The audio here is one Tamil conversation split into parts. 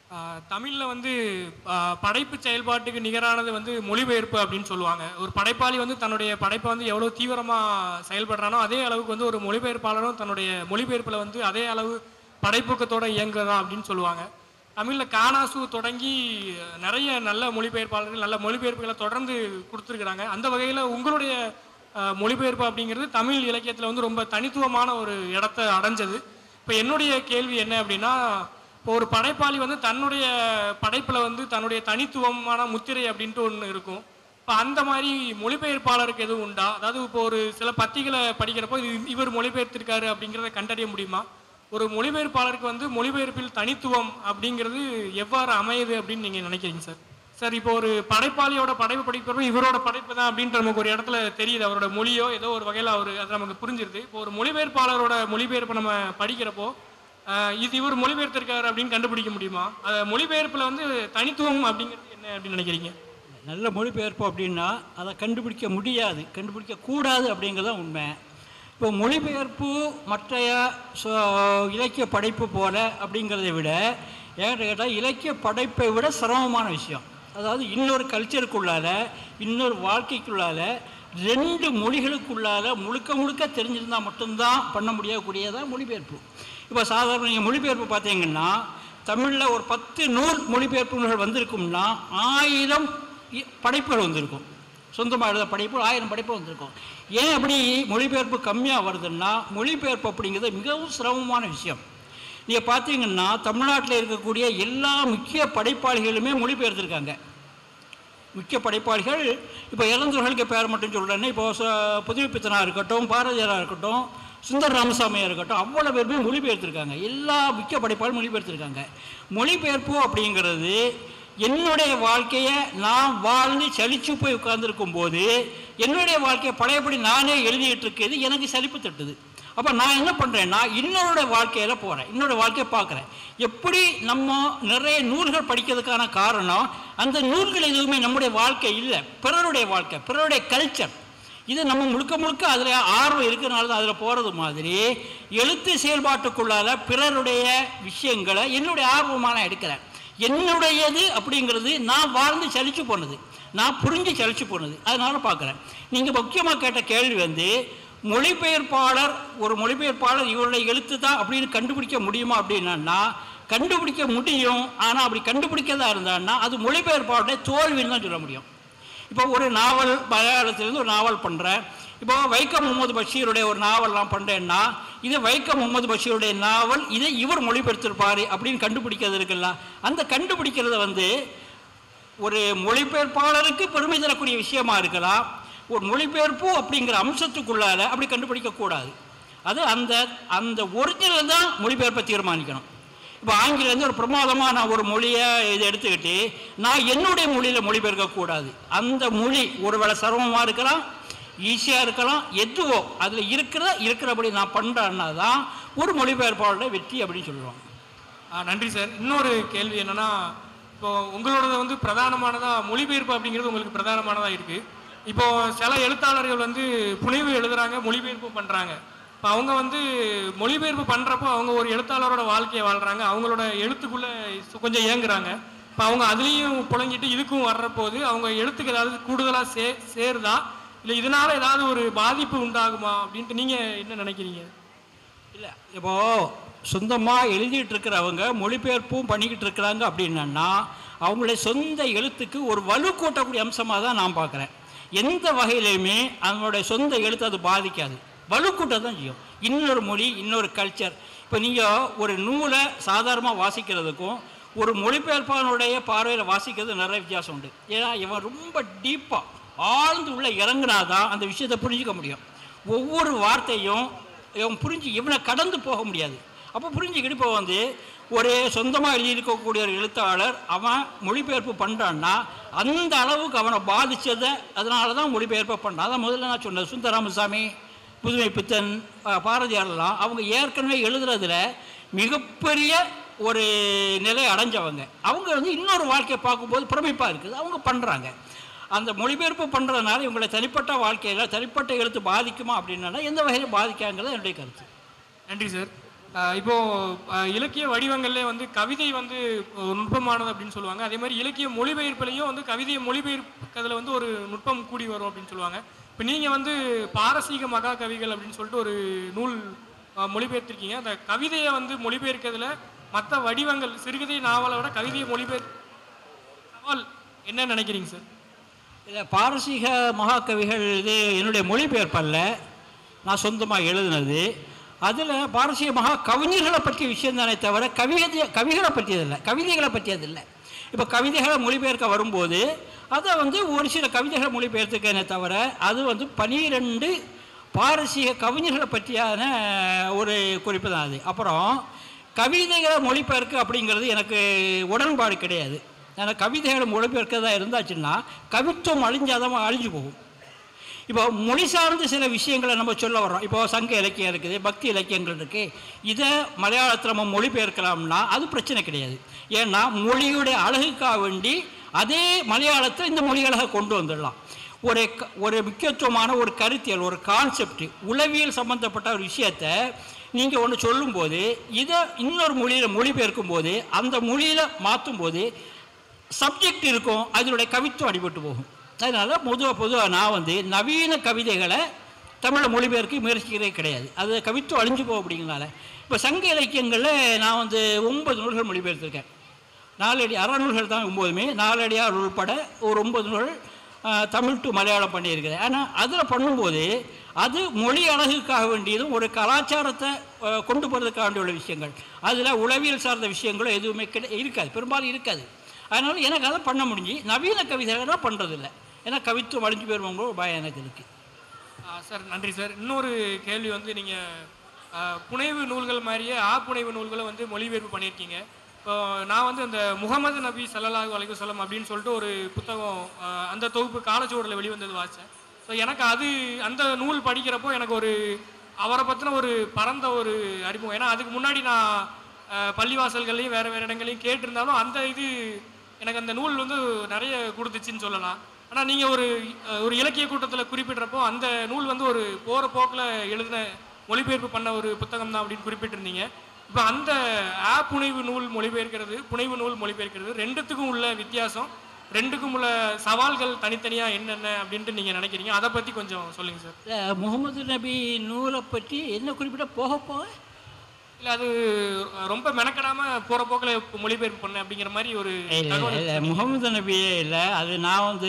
தமிழில் வந்து ஆ, படைப்பு செயல்பாட்டுக்கு நிகரானது வந்து மொழிபெயர்ப்பு அப்படின்னு சொல்லுவாங்க ஒரு படைப்பாளி வந்து தன்னுடைய படைப்பை வந்து எவ்வளோ தீவிரமாக செயல்படுறானோ அதே அளவுக்கு வந்து ஒரு மொழிபெயர்ப்பாளரும் தன்னுடைய மொழிபெயர்ப்பில் வந்து அதே அளவு படைப்பூக்கத்தோட இயங்குறதான் அப்படின்னு சொல்லுவாங்க தமிழில் காணாசு தொடங்கி நிறைய நல்ல மொழிபெயர்ப்பாளர்கள் நல்ல மொழிபெயர்ப்புகளை தொடர்ந்து கொடுத்துருக்குறாங்க அந்த வகையில் உங்களுடைய அஹ், மொழிபெயர்ப்பு அப்படிங்கிறது தமிழ் இலக்கியத்தில் வந்து ரொம்ப தனித்துவமான ஒரு இடத்த அடைஞ்சது இப்போ என்னுடைய கேள்வி என்ன அப்படின்னா இப்போ ஒரு படைப்பாளி வந்து தன்னுடைய படைப்பில் வந்து தன்னுடைய தனித்துவமான முத்திரை அப்படின்ட்டு ஒன்று இருக்கும் இப்போ அந்த மாதிரி மொழிபெயர்ப்பாளருக்கு எதுவும் உண்டா அதாவது இப்போ ஒரு சில பத்திகளை படிக்கிறப்போ இது இவர் மொழிபெயர்த்திருக்காரு அப்படிங்கிறத கண்டறிய முடியுமா ஒரு மொழிபெயர்ப்பாளருக்கு வந்து மொழிபெயர்ப்பில் தனித்துவம் அப்படிங்கிறது எவ்வாறு அமையுது அப்படின்னு நீங்கள் நினைக்கிறீங்க சார் சார் இப்போ ஒரு படைப்பாளியோட படைப்பு படிக்கிறப்ப இவரோட படைப்பு தான் அப்படின்ற நமக்கு ஒரு இடத்துல தெரியுது அவரோட மொழியோ ஏதோ ஒரு வகையில் அவர் அது நமக்கு புரிஞ்சிருது இப்போ ஒரு மொழிபெயர்ப்பாளரோட மொழிபெயர்ப்பை நம்ம படிக்கிறப்போ ஆஹ் இது இவர் மொழிபெயர்த்திருக்காரு அப்படின்னு கண்டுபிடிக்க முடியுமா அது மொழிபெயர்ப்பில் வந்து தனித்துவம் அப்படிங்கிறது என்ன அப்படின்னு நினைக்கிறீங்க நல்ல மொழிபெயர்ப்பு அப்படின்னா அதை கண்டுபிடிக்க முடியாது கண்டுபிடிக்க கூடாது அப்படிங்கிறது தான் உண்மை இப்போ மொழிபெயர்ப்பு மற்றைய சொ- இலக்கிய படைப்பு போல அப்படிங்கிறத விட ஏன்னு கேட்டால் இலக்கிய படைப்பை விட சிரமமான விஷயம் அதாவது இன்னொரு கல்ச்சருக்குள்ளால இன்னொரு வாழ்க்கைக்குள்ளால ரெண்டு மொழிகளுக்குள்ளால முழுக்க முழுக்க தெரிஞ்சிருந்தால் மட்டும்தான் பண்ண முடியக்கூடியதான் மொழிபெயர்ப்பு இப்போ சாதாரண நீங்கள் மொழிபெயர்ப்பு பார்த்தீங்கன்னா தமிழில் ஒரு பத்து நூல் மொழிபெயர்ப்பு நூல்கள் வந்திருக்கும்னா ஆயிரம் இ- படைப்புகள் வந்திருக்கும் சொந்தமாக எழுத படைப்பு ஆயிரம் படைப்பு வந்திருக்கும் ஏன் அப்படி மொழிபெயர்ப்பு கம்மியாக வருதுன்னா மொழிபெயர்ப்பு அப்படிங்கிறது மிகவும் சிரமமான விஷயம் நீங்கள் பார்த்தீங்கன்னா தமிழ்நாட்டில் இருக்கக்கூடிய எல்லா முக்கிய படைப்பாளிகளுமே மொழிபெயர்த்திருக்காங்க முக்கிய படைப்பாளிகள் இப்போ இளந்தவர்களுக்கு பேர் மட்டும் சொல்கிறேன்னா இப்போ ச- புதுமைப்பித்தனா இருக்கட்டும் பாரதியாராக இருக்கட்டும் சுந்தர் ராமசாமியாக இருக்கட்டும் அவ்வளோ பேருமே மொழிபெயர்த்திருக்காங்க எல்லா முக்கிய படைப்பாலும் மொழிபெயர்த்திருக்காங்க மொழிபெயர்ப்பு அப்படிங்கிறது என்னுடைய வாழ்க்கையை நான் வாழ்ந்து சலிச்சு போய் உட்கார்ந்துருக்கும் போது என்னுடைய வாழ்க்கையை பழையபடி நானே எழுதிட்டு இருக்கிறது எனக்கு சலிப்பு தட்டுது அப்போ நான் என்ன பண்ணுறேன்னா இன்னொருட வாழ்க்கையில் போகிறேன் இன்னொரு வாழ்க்கையை பார்க்குறேன் எப்படி நம்ம நிறைய நூல்கள் படிக்கிறதுக்கான காரணம் அந்த நூல்கள் எதுவுமே நம்முடைய வாழ்க்கை இல்லை பிறருடைய வாழ்க்கை பிறருடைய கல்ச்சர் இது நம்ம முழுக்க முழுக்க அதில் ஆர்வம் இருக்கிறனால தான் அதில் போகிறது மாதிரி எழுத்து செயல்பாட்டுக்குள்ளால பிறருடைய விஷயங்களை என்னுடைய ஆர்வமாக நான் எடுக்கிறேன் என்னுடையது அப்படிங்கிறது நான் வாழ்ந்து சலிச்சு போனது நான் புரிஞ்சு சலிச்சு போனது அதனால பார்க்குறேன் நீங்கள் முக்கியமாக கேட்ட கேள்வி வந்து மொழிபெயர்ப்பாளர் ஒரு மொழிபெயர்ப்பாளர் இவருடைய எழுத்து தான் அப்படின்னு கண்டுபிடிக்க முடியுமா அப்படின்னா கண்டுபிடிக்க முடியும் ஆனால் அப்படி கண்டுபிடிக்கதா இருந்தான்னா அது மொழிபெயர்ப்பாளருடைய தோல்வின்னு தான் சொல்ல முடியும் இப்போ ஒரு நாவல் மலையாளத்திலேருந்து ஒரு நாவல் பண்ணுறேன் இப்போ வைக்கம் முகமது பஷீருடைய ஒரு நாவல்லாம் பண்ணுறேன்னா இது வைக்கம் முகமது பஷீருடைய நாவல் இதை இவர் மொழிபெயர்த்திருப்பார் அப்படின்னு கண்டுபிடிக்கிறது இருக்குல்ல அந்த கண்டுபிடிக்கிறத வந்து ஒரு மொழிபெயர்ப்பாளருக்கு பெருமை தரக்கூடிய விஷயமா இருக்கலாம் ஒரு மொழிபெயர்ப்பு அப்படிங்கிற அம்சத்துக்குள்ளால அப்படி கண்டுபிடிக்கக்கூடாது அது அந்த அந்த ஒரிஜினல் தான் மொழிபெயர்ப்பை தீர்மானிக்கணும் இப்போ ஆங்கிலேருந்து ஒரு பிரமாதமான ஒரு மொழியை இதை எடுத்துக்கிட்டு நான் என்னுடைய மொழியில் மொழிபெயர்க்கக்கூடாது அந்த மொழி ஒருவேளை சிரமமாக இருக்கலாம் ஈஸியாக இருக்கலாம் எதுவோ அதில் இருக்கிற இருக்கிறபடி நான் பண்ணுறேன்னா தான் ஒரு மொழிபெயர்ப்பாளருடைய வெற்றி அப்படின்னு சொல்லுவாங்க ஆ, நன்றி சார் இன்னொரு கேள்வி என்னன்னா இப்போ உங்களோடது வந்து பிரதானமானதா மொழிபெயர்ப்பு அப்படிங்கிறது உங்களுக்கு பிரதானமானதா இருக்கு இப்போ சில எழுத்தாளர்கள் வந்து புனைவு எழுதுறாங்க மொழிபெயர்ப்பு பண்றாங்க இப்போ அவங்க வந்து மொழிபெயர்ப்பு பண்றப்போ அவங்க ஒரு எழுத்தாளரோட வாழ்க்கையை வாழ்றாங்க அவங்களோட எழுத்துக்குள்ள சு- கொஞ்சம் ஏங்குறாங்க இப்போ அவங்க அதுலேயும் புழங்கிட்டு இதுக்கும் வர்றபோது அவங்க எழுத்துக்கு ஏதாவது கூடுதலாக சே சேருதா இல்லை இதனால ஏதாவது ஒரு பாதிப்பு உண்டாகுமா அப்படின்ட்டு நீங்க என்ன நினைக்கிறீங்க இல்லை இப்போது சொந்தமாக எழுதிட்டு இருக்கிறவங்க மொழிபெயர்ப்பும் பண்ணிக்கிட்டு இருக்கிறாங்க அப்படின்னா அவங்களுடைய சொந்த எழுத்துக்கு ஒரு வலு கூட்டக்கூடிய அம்சமாக தான் நான் பார்க்குறேன் எந்த வகையிலையுமே அவங்களுடைய சொந்த எழுத்து அது பாதிக்காது வலு கூட்ட தான் செய்யும் இன்னொரு மொழி இன்னொரு கல்ச்சர் இப்போ நீங்கள் ஒரு நூலை சாதாரணமாக வாசிக்கிறதுக்கும் ஒரு மொழிபெயர்ப்பாளனுடைய பார்வையில் வாசிக்கிறது நிறைய வித்தியாசம் உண்டு ஏன்னா இவன் ரொம்ப டீப்பாக ஆழ்ந்து உள்ள இறங்குனாதான் அந்த விஷயத்தை புரிஞ்சுக்க முடியும் ஒவ்வொரு வார்த்தையும் இவன் புரிஞ்சு இவனை கடந்து போக முடியாது அப்போ புரிஞ்சுக்கிட்டு இப்போ வந்து ஒரு சொந்தமாக எழுதியிருக்கக்கூடிய ஒரு எழுத்தாளர் அவன் மொழிபெயர்ப்பு பண்ணுறான்னா அந்த அளவுக்கு அவனை பாதித்ததை அதனால தான் மொழிபெயர்ப்பை பண்ணுறான் அதான் முதல்ல நான் சொன்னேன் சுந்தரராமசாமி புதுமை பித்தன் பா- பாரதியார்லாம் அவங்க ஏற்கனவே எழுதுறதுல மிகப்பெரிய ஒரு நிலை அடைஞ்சவங்க அவங்க வந்து இன்னொரு வாழ்க்கையை பார்க்கும்போது பிரமிப்பாக இருக்குது அவங்க பண்ணுறாங்க அந்த மொழிபெயர்ப்பு பண்ணுறதுனால இவங்களை தனிப்பட்ட வாழ்க்கையில் தனிப்பட்ட எழுத்து பாதிக்குமா அப்படின்னா எந்த வகையில் பாதிக்காங்கிறது என்னுடைய கருத்து நன்றி சார் ஆஹ் இப்போ ஆஹ் இலக்கிய வடிவங்கள்ல வந்து கவிதை வந்து ஒரு நுட்பமானது அப்படின்னு சொல்லுவாங்க அதே மாதிரி இலக்கிய மொழிபெயர்ப்புலையும் வந்து கவிதையை மொழிபெயர்க்கிறதுல வந்து ஒரு நுட்பம் கூடி வரும் அப்படின்னு சொல்லுவாங்க இப்போ நீங்க வந்து பாரசீக மகாகவிகள் அப்படின்னு சொல்லிட்டு ஒரு நூல் ஆஹ் மொழிபெயர்த்திருக்கீங்க அந்த கவிதையை வந்து மொழிபெயர்க்கிறதுல மற்ற வடிவங்கள் சிறுகதை நாவலை விட கவிதையை மொழிபெயர் சவால் என்ன நினைக்கிறீங்க சார் இல்லை பாரசீக மகாகவிகள் இது என்னுடைய மொழிபெயர்ப்பல்ல நான் சொந்தமாக எழுதினது அதில் பாரசீக மகா கவிஞர்களை பற்றிய விஷயம் தானே தவிர கவிதை கவிகளை பற்றியதில்லை கவிதைகளை பற்றியதில்லை இப்போ கவிதைகளை மொழிபெயர்க்க வரும்போது அதை வந்து ஒரு சில கவிதைகளை மொழிபெயர்த்துக்கேனே தவிர அது வந்து பனிரெண்டு பாரசீக கவிஞர்களை பற்றியான ஒரு குறிப்பு தான் அது அப்புறம் கவிதைகளை மொழிபெயர்க்க அப்படிங்கிறது எனக்கு உடன்பாடு கிடையாது ஏன்னா கவிதைகளை மொழிபெயர்க்கிறதா இருந்தாச்சுன்னா கவித்துவம் அழிஞ்சாதான் அழிஞ்சு போகும் இப்போ மொழி சார்ந்த சில விஷயங்களை நம்ம சொல்ல வர்றோம் இப்போ சங்க இலக்கியம் இருக்குது பக்தி இலக்கியங்கள் இருக்குது இதை மலையாளத்தில் நம்ம மொழிபெயர்க்கலாம்னா அது பிரச்சனை கிடையாது ஏன்னா மொழியுடைய அழகுக்காக வேண்டி அதே மலையாளத்தை இந்த மொழிகளாக கொண்டு வந்துடலாம் ஒரு க- ஒரு முக்கியத்துவமான ஒரு கருத்தியல் ஒரு கான்செப்ட் உளவியல் சம்பந்தப்பட்ட ஒரு விஷயத்தை நீங்கள் ஒன்று சொல்லும்போது இதை இன்னொரு மொழியில் மொழிபெயர்க்கும் போது அந்த மொழியில் மாற்றும் போது சப்ஜெக்ட் இருக்கும் அதனுடைய கவித்துவம் அடிபட்டு போகும் அதனால் பொதுவாக பொதுவாக நான் வந்து நவீன கவிதைகளை தமிழில் மொழிபெயர்க்க முயற்சிக்கிறதே கிடையாது அது கவித்துவம் அழிஞ்சு போகும் அப்படிங்கிறனால இப்போ சங்க இலக்கியங்களில் நான் வந்து ஒன்பது நூல்கள் மொழிபெயர்த்திருக்கேன் நாலடி அறநூல்கள் தான் ஒம்போதுமே நாலடியார் உள்பட ஒரு ஒன்பது நூல்கள் ஆஹ், தமிழ் டு மலையாளம் பண்ணியிருக்கிறேன் ஆனால் அதில் பண்ணும்போது அது மொழி அழகுக்காக வேண்டியதும் ஒரு கலாச்சாரத்தை ஆஹ், கொண்டு போகிறதுக்காக வேண்டிய உள்ள விஷயங்கள் அதில் உளவியல் சார்ந்த விஷயங்களும் எதுவுமே கிடை இருக்காது பெரும்பாலும் இருக்காது அதனால் எனக்கு அதை பண்ண முடிஞ்சு நவீன கவிதைகள்லாம் பண்ணுறதில்ல ஏன்னா கவித்துவம் அழிஞ்சு போயிருவோங்கிற ஒரு பயம் எனக்கு இருக்குது ஆ, சார் நன்றி சார் இன்னொரு கேள்வி வந்து நீங்கள் புனைவு நூல்கள் மாதிரியே ஆ புனைவு நூல்களை வந்து மொழிபெயர்ப்பு பண்ணியிருக்கீங்க இப்போ நான் வந்து அந்த முகமது நபி ஸல்லல்லாஹு அலைஹி வஸல்லம் அப்படின்னு சொல்லிட்டு ஒரு புத்தகம் ஆ, அந்த தொகுப்பு காலச்சுவடில் வெளிவந்தது வாசித்தேன் ஸோ எனக்கு அது அந்த நூல் படிக்கிறப்போ எனக்கு ஒரு அவரை பற்றின ஒரு பரந்த ஒரு அறிமுகம் ஏன்னா அதுக்கு முன்னாடி நான் ஆ, பள்ளிவாசல்கள்லையும் வேறு வேறு இடங்களையும் கேட்டிருந்தாலும் அந்த இது எனக்கு அந்த நூல் வந்து நிறைய கொடுத்துச்சின்னு சொல்லலாம் ஆனால் நீங்கள் ஒரு அஹ், ஒரு இலக்கிய கூட்டத்தில் குறிப்பிட்றப்போ அந்த நூல் வந்து ஒரு போகிற போக்கில் எழுதின மொழிபெயர்ப்பு பண்ண ஒரு புத்தகம் தான் அப்படின்னு குறிப்பிட்டிருந்தீங்க இப்போ அந்த ஆ புனைவு நூல் மொழிபெயர்க்கிறது புனைவு நூல் மொழிபெயர்க்கிறது ரெண்டுத்துக்கும் உள்ள வித்தியாசம் ரெண்டுக்கும் உள்ள சவால்கள் தனித்தனியாக என்னென்ன அப்படின்ட்டு நீங்கள் நினைக்கிறீங்க அதை பற்றி கொஞ்சம் சொல்லுங்கள் சார் இல்லை முகமது நபி நூலை பற்றி என்ன குறிப்பிட்ட போக போக இல்லை அது ரொம்ப மெனக்கடாம போகிற போக்கில் மொழிபெயர்ப்பு பண்ண அப்படிங்கிற மாதிரி ஒரு இல்லை தகவல் இல்லை முகமது நபியே இல்லை அது நான் வந்து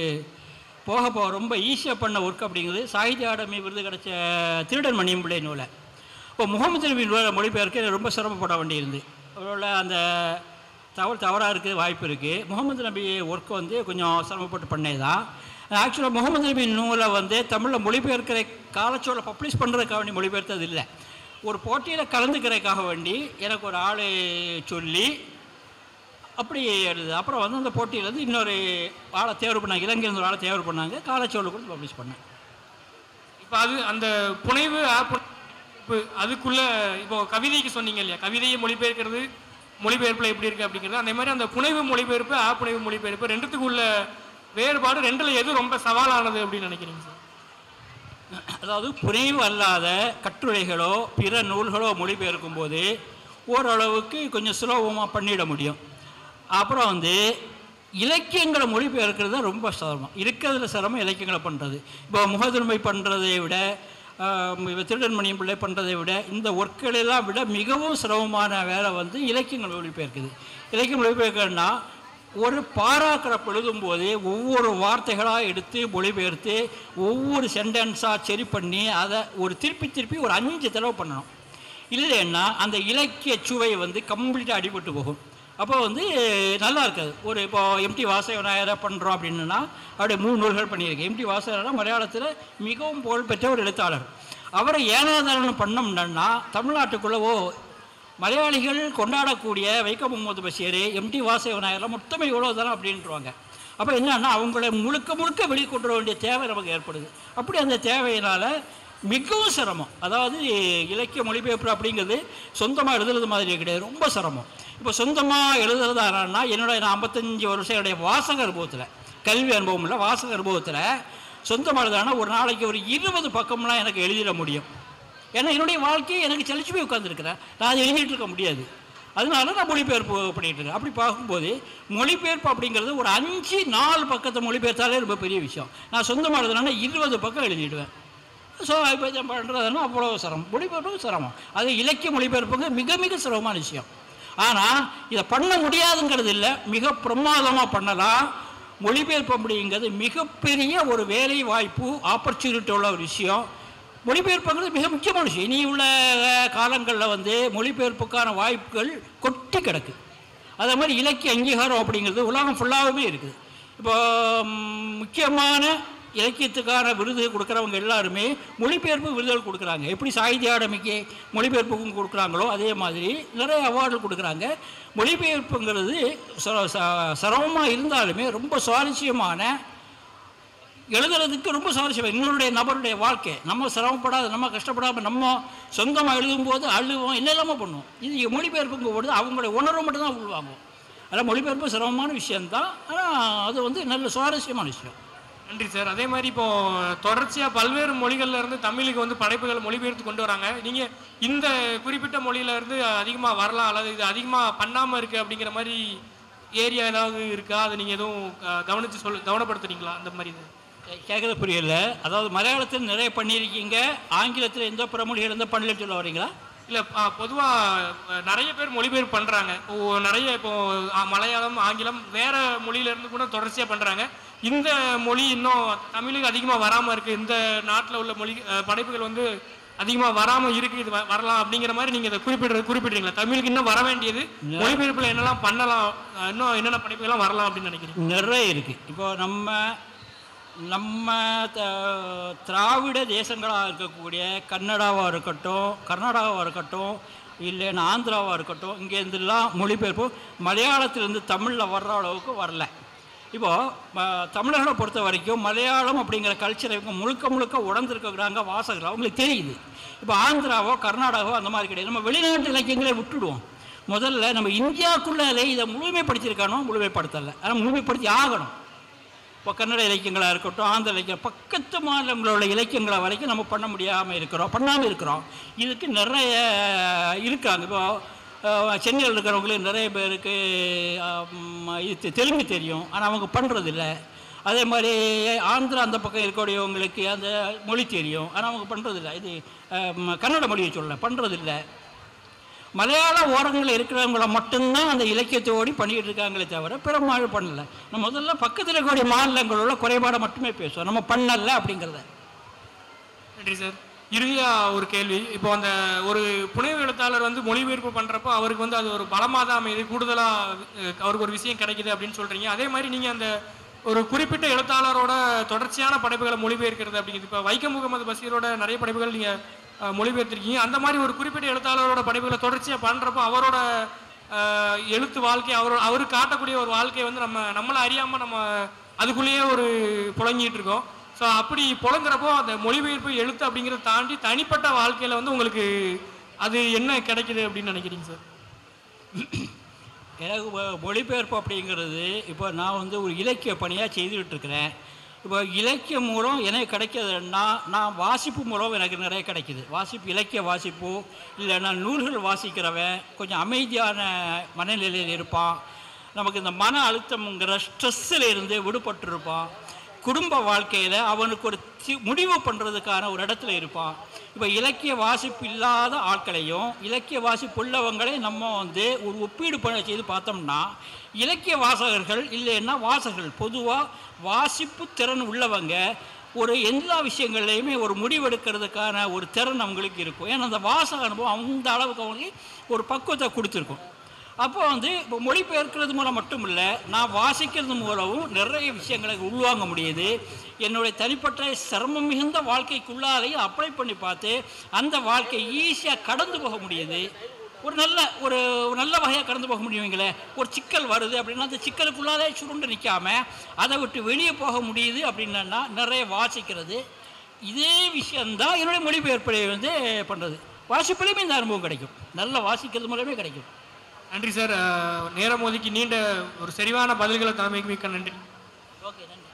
போக போக ரொம்ப ஈஸியாக பண்ண ஒர்க் அப்படிங்கிறது சாகித்ய அகாடமி விருது கிடைச்ச திருடன் மணியம் பிள்ளை நூலை இப்போ முகமது நபி நூலை மொழிபெயர்க்க எனக்கு ரொம்ப சிரமப்பட வேண்டியிருந்து அவரோட அந்த தவறு தவறாக இருக்க வாய்ப்பு இருக்குது முகமது நபி ஒர்க் வந்து கொஞ்சம் சிரமப்பட்டு பண்ணது தான் ஆக்சுவலாக முகமது நபி நூலை வந்து தமிழில் மொழிபெயர்க்கிற காலச்சோலை பப்ளிஷ் பண்ணுறதுக்காக வேண்டி மொழிபெயர்த்தது இல்லை ஒரு போட்டியில் கலந்துக்கிறதுக்காக வேண்டி எனக்கு ஒரு ஆள் சொல்லி அப்படி எழுது அப்புறம் வந்து அந்த போட்டியிலேருந்து இன்னொரு ஆளை தேர்வு பண்ணாங்க இலங்கையிலிருந்து ஒரு ஆளை தேர்வு பண்ணாங்க காலச்சோலை கொடுத்து பப்ளிஷ் பண்ணேன் இப்போ அது அந்த புனைவு ஆப் இப்போ அதுக்குள்ள இப்போ கவிதைக்கு சொன்னீங்க இல்லையா கவிதையை மொழிபெயர்க்கிறது மொழிபெயர்ப்பில் எப்படி இருக்கு அப்படிங்கிறது அந்த மாதிரி அந்த புனைவு மொழிபெயர்ப்பு ஆ புனைவு மொழிபெயர்ப்பு ரெண்டுத்துக்கும் உள்ள வேறுபாடு ரெண்டுல எது ரொம்ப சவாலானது அப்படின்னு நினைக்கிறீங்க சார் அதாவது புனைவு அல்லாத கட்டுரைகளோ பிற நூல்களோ மொழிபெயர்க்கும் போது ஓரளவுக்கு கொஞ்சம் சுலபமாக பண்ணிட முடியும் அப்புறம் வந்து இலக்கியங்களை மொழிபெயர்க்கிறது தான் ரொம்ப சிரமம் இருக்கிறதுல சிரமம் இலக்கியங்களை பண்ணுறது இப்போ முகதுரிமை பண்ணுறதை விட ஆஹ், இவ திருடன்மணியம் பிள்ளை பண்ணுறதை விட இந்த ஒர்க்குகளெல்லாம் விட மிகவும் சிரமமான வேலை வந்து இலக்கியங்கள் மொழிபெயர்க்குது இலக்கியம் மொழிபெயர்க்கணும்னா ஒரு பாராகிராஃப் எழுதும்போது ஒவ்வொரு வார்த்தைகளாக எடுத்து மொழிபெயர்த்து ஒவ்வொரு சென்டென்ஸாக சரி பண்ணி அதை ஒரு திருப்பி திருப்பி ஒரு அஞ்சு தடவை பண்ணணும் இல்லைன்னா அந்த இலக்கிய சுவை வந்து கம்ப்ளீட்டாக அடிபட்டு போகும் அப்போ வந்து நல்லா இருக்காது ஒரு இப்போ எம்டி வாசகநாயரை பண்ணுறோம் அப்படின்னா அவருடைய மூணு நூல்கள் பண்ணியிருக்கேன் எம்டி வாசகனா மலையாளத்தில் மிகவும் புகழ்பெற்ற ஒரு எழுத்தாளர் அவரை ஏனாதாரம் பண்ணோம்னா தமிழ்நாட்டுக்குள்ளே ஓ மலையாளிகள் கொண்டாடக்கூடிய வைக்கம் முகமது பஷீர் எம்டி வாசகநாயகர்லாம் மொத்தமே இவ்வளோ தானே அப்படின்ட்டுருவாங்க அப்போ என்னன்னா அவங்கள முழுக்க முழுக்க வெளிக்கொண்டு வர வேண்டிய தேவை நமக்கு ஏற்படுது அப்படி அந்த தேவையினால் மிகவும் சிரமம் அதாவது இலக்கிய மொழிபெயர்ப்பு அப்படிங்கிறது சொந்தமாக எழுதுறது மாதிரி கிடையாது ரொம்ப சிரமம் இப்போ சொந்தமாக எழுதுறதானா என்னோட நான் ஐம்பத்தஞ்சு வருஷம் என்னுடைய வாசக அனுபவத்தில் கல்வி அனுபவம் இல்லை வாசக அனுபவத்தில் சொந்தமாக எழுதுனா ஒரு நாளைக்கு ஒரு இருபது பக்கம்லாம் எனக்கு எழுதிட முடியும் ஏன்னா என்னுடைய வாழ்க்கையை எனக்கு செழிச்சு போய் உட்காந்துருக்கிறேன் நான் அதை எழுதிட்டு இருக்க முடியாது அதனால நான் மொழிபெயர்ப்பு பண்ணிட்டு இருக்கேன் அப்படி பார்க்கும்போது மொழிபெயர்ப்பு அப்படிங்கிறது ஒரு அஞ்சு நாலு பக்கத்தை மொழிபெயர்த்தாலே ரொம்ப பெரிய விஷயம் நான் சொந்தமாக எழுதுனா இருபது பக்கம் எழுதிடுவேன் ஸோ இப்போ இதை பண்ணுறதுனா அவ்வளோ சிரமம் மொழிபெயர்ப்பும் சிரமம் அது இலக்கிய மொழிபெயர்ப்புங்க மிக மிக சிரமமான விஷயம் ஆனால் இதை பண்ண முடியாதுங்கிறது இல்லை மிக பிரமாதமாக பண்ணலாம் மொழிபெயர்ப்பு அப்படிங்கிறது மிகப்பெரிய ஒரு வேலை வாய்ப்பு ஆப்பர்ச்சுனிட்டி உள்ள ஒரு விஷயம் மொழிபெயர்ப்புங்கிறது மிக முக்கியமான விஷயம் இனி உள்ள காலங்களில் வந்து மொழிபெயர்ப்புக்கான வாய்ப்புகள் கொட்டி கிடக்கு அதே மாதிரி இலக்கிய அங்கீகாரம் அப்படிங்கிறது உலகம் ஃபுல்லாகவே இருக்குது இப்போ ம், முக்கியமான இலக்கியத்துக்கான விருது கொடுக்குறவங்க எல்லாருமே மொழிபெயர்ப்பு விருதுகள் கொடுக்குறாங்க எப்படி சாகித்ய அகாடமிக்கு மொழிபெயர்ப்புக்கும் கொடுக்குறாங்களோ அதே மாதிரி நிறைய அவார்டு கொடுக்குறாங்க மொழிபெயர்ப்புங்கிறது ச- ச- சிரமமாக இருந்தாலுமே ரொம்ப சுவாரஸ்யமான எழுதுறதுக்கு ரொம்ப சுவாரஸ்யம் எங்களுடைய நபருடைய வாழ்க்கை நம்ம சிரமப்படாத நம்ம கஷ்டப்படாமல் நம்ம சொந்தமாக எழுதும்போது அழுவோம் என்னெல்லாமோ பண்ணுவோம் இது மொழிபெயர்ப்புங்க போது அவங்களுடைய உணர்வு மட்டும் தான் உள்வாங்குவோம் அதனால் மொழிபெயர்ப்பு சிரமமான விஷயம்தான் ஆனால் அது வந்து நல்ல சுவாரஸ்யமான விஷயம் நன்றி சார் அதே மாதிரி இப்போ தொடர்ச்சியாக பல்வேறு மொழிகள்ல இருந்து தமிழுக்கு வந்து படைப்புகள் மொழிபெயர்த்து கொண்டு வராங்க நீங்க இந்த குறிப்பிட்ட மொழியில இருந்து அதிகமா வரலாம் அல்லது இது அதிகமா பண்ணாம இருக்கு அப்படிங்கிற மாதிரி ஏரியா ஏதாவது இருக்கா அதை நீங்க எதுவும் அஹ், கவனிச்சு சொல் கவனப்படுத்துறீங்களா அந்த மாதிரி இது கேட்குறது புரியல அதாவது மலையாளத்தில் நிறைய பண்ணியிருக்கீங்க ஆங்கிலத்தில் எந்த பிற மொழிகள் எந்த பண்ணலன்னு சொல்ல வரீங்களா இல்ல அஹ், பொதுவா அஹ், நிறைய பேர் மொழிபெயர்ப்பு பண்றாங்க இப்போ நிறைய இப்போ அஹ், மலையாளம் ஆங்கிலம் வேற மொழியில இருந்து கூட தொடர்ச்சியா பண்றாங்க இந்த மொழி இன்னும் தமிழுக்கு அதிகமா வராம இருக்கு இந்த நாட்டுல உள்ள மொழி அஹ், படைப்புகள் வந்து அதிகமா வராம இருக்கு இது வ- வரலாம் அப்படிங்கிற மாதிரி நீங்க இதை குறிப்பிடுற குறிப்பிடுறீங்களா தமிழுக்கு இன்னும் வர வேண்டியது மொழிபெயர்ப்புல என்னெல்லாம் பண்ணலாம் அஹ், இன்னும் என்னென்ன படைப்புகள்லாம் வரலாம் அப்படின்னு நினைக்கிறீங்க நிறைய இருக்குது இப்போ நம்ம நம்ம த- திராவிட தேசங்களாக இருக்கக்கூடிய கன்னடாவாக இருக்கட்டும் கர்நாடகாவாக இருக்கட்டும் இல்லைன்னா ஆந்திராவாக இருக்கட்டும் இங்கேருந்துலாம் மொழிபெயர்ப்பு மலையாளத்திலேருந்து தமிழில் வர்ற அளவுக்கு வரல இப்போது தமிழர்களை பொறுத்த வரைக்கும் மலையாளம் அப்படிங்கிற கல்ச்சரை இவங்க முழுக்க முழுக்க உடந்திருக்கிறாங்க வாசகர்கள் அவங்களுக்கு தெரியுது இப்போ ஆந்திராவோ கர்நாடகாவோ அந்த மாதிரி கிடையாது நம்ம வெளிநாட்டு இலக்கியங்களை விட்டுடுவோம் முதல்ல நம்ம இந்தியாவுக்குள்ளே இதை முழுமைப்படுத்தியிருக்கானோ முழுமைப்படுத்தலை ஆனால் முழுமைப்படுத்தி ஆகணும் இப்போ கன்னட இலக்கியங்களாக இருக்கட்டும் ஆந்திர இலக்கியம் பக்கத்து மாநிலங்களோட இலக்கியங்களை வரைக்கும் நம்ம பண்ண முடியாமல் இருக்கிறோம் பண்ணாமல் இருக்கிறோம் இதுக்கு நிறைய இருக்காங்க இப்போ அஹ், சென்னையில் இருக்கிறவங்களுக்கு நிறைய பேருக்கு ஆம், இது தெ- தெலுங்கு தெரியும் ஆனால் அவங்க பண்ணுறதில்ல அதே மாதிரி ஆந்திரா அந்த பக்கம் இருக்கக்கூடியவங்களுக்கு அந்த மொழி தெரியும் ஆனால் அவங்க பண்ணுறதில்ல இது அஹ், கன்னட மொழியை சொல்ல பண்ணுறதில்ல மலையாள ஓரங்களில் இருக்கிறவங்கள மட்டும்தான் அந்த இலக்கியத்தோடி பண்ணிக்கிட்டு இருக்காங்களே தவிர பிற மாநிலம் பண்ணல நம்ம முதல்ல பக்கத்தில் இருக்கக்கூடிய மாநிலங்களோட குறைபாடை மட்டுமே பேசுவோம் நம்ம பண்ணல அப்படிங்கிறத நன்றி சார் இறுதியா ஒரு கேள்வி இப்போ அந்த ஒரு புனைவு எழுத்தாளர் வந்து மொழிபெயர்ப்பு பண்றப்போ அவருக்கு வந்து அது ஒரு பலமாக தான் அமையுது கூடுதலா அஹ், அவருக்கு ஒரு விஷயம் கிடைக்குது அப்படின்னு சொல்றீங்க அதே மாதிரி நீங்க அந்த ஒரு குறிப்பிட்ட எழுத்தாளரோட தொடர்ச்சியான படைப்புகளை மொழிபெயர்க்கிறது அப்படிங்கிறது இப்போ வைக்கம் முகமது பஷீரோட நிறைய படைப்புகள் நீங்க அஹ், மொழிபெயர்த்திருக்கீங்க அந்த மாதிரி ஒரு குறிப்பிட்ட எழுத்தாளரோட படைப்புகளை தொடர்ச்சியா பண்றப்போ அவரோட அஹ், எழுத்து வாழ்க்கை அவர் அவர் காட்டக்கூடிய ஒரு வாழ்க்கையை வந்து நம்ம நம்மளை அறியாம நம்ம அதுக்குள்ளேயே ஒரு புழங்கிட்டு இருக்கோம் ஸோ அப்படி புழங்குறப்போ அந்த மொழிபெயர்ப்பு எழுத்து அப்படிங்கிறத தாண்டி தனிப்பட்ட வாழ்க்கையில வந்து உங்களுக்கு அது என்ன கிடைக்குது அப்படின்னு நினைக்கிறீங்க சார் எனக்கு மொ- மொழிபெயர்ப்பு அப்படிங்கிறது இப்போ நான் வந்து ஒரு இலக்கிய பணியாக செய்துக்கிட்டு இருக்கிறேன் இப்போ இலக்கியம் மூலம் எனக்கு கிடைக்கிறதுன்னா நான் வாசிப்பு மூலம் எனக்கு நிறைய கிடைக்குது வாசிப்பு இலக்கிய வாசிப்பு இல்லைன்னா நூல்கள் வாசிக்கிறவன் கொஞ்சம் அமைதியான மனநிலையில் இருப்பான் நமக்கு இந்த மன அழுத்தம்ங்கிற ஸ்ட்ரெஸ்ஸில் இருந்து விடுபட்டிருப்பான் குடும்ப வாழ்க்கையில் அவனுக்கு ஒரு தி- முடிவு பண்ணுறதுக்கான ஒரு இடத்துல இருப்பான் இப்போ இலக்கிய வாசிப்பு இல்லாத ஆட்களையும் இலக்கிய வாசிப்பு உள்ளவங்களையும் நம்ம வந்து ஒரு ஒப்பீடு பண்ண செய்து பார்த்தோம்னா இலக்கிய வாசகர்கள் இல்லைன்னா வாசகர்கள் பொதுவாக வாசிப்பு திறன் உள்ளவங்க ஒரு எல்லா விஷயங்கள்லையுமே ஒரு முடிவெடுக்கிறதுக்கான ஒரு திறன் அவங்களுக்கு இருக்கும் ஏன்னா அந்த வாசக அனுபவம் அந்த அளவுக்கு அவங்களுக்கு ஒரு பக்குவத்தை கொடுத்துருக்கும் அப்போ வந்து இப்போ மொழிபெயர்க்கிறது மூலம் மட்டும் இல்லை நான் வாசிக்கிறது மூலமும் நிறைய விஷயங்களை உள்வாங்க முடியுது என்னுடைய தனிப்பட்ட சிரமம் மிகுந்த வாழ்க்கைக்குள்ளாலேயும் அப்ளை பண்ணி பார்த்து அந்த வாழ்க்கை ஈஸியாக கடந்து போக முடியுது ஒரு நல்ல ஒரு ஒரு நல்ல வகையாக கடந்து போக முடியுங்களே ஒரு சிக்கல் வருது அப்படின்னா அந்த சிக்கலுக்குள்ளாலே சுருண்டு நிற்காம அதை விட்டு வெளியே போக முடியுது அப்படின்னா நிறைய வாசிக்கிறது இதே விஷயந்தான் என்னுடைய மொழிபெயர்ப்பை வந்து பண்ணுறது வாசிப்பிலையுமே இந்த அனுபவம் கிடைக்கும் நல்ல வாசிக்கிறது மூலமே கிடைக்கும் நன்றி சார் அஹ், நேரம் ஒதுக்கி நீண்ட ஒரு சரிவான பதில்களை தலைமைக்கு மிக்க நன்றி ஓகே நன்றி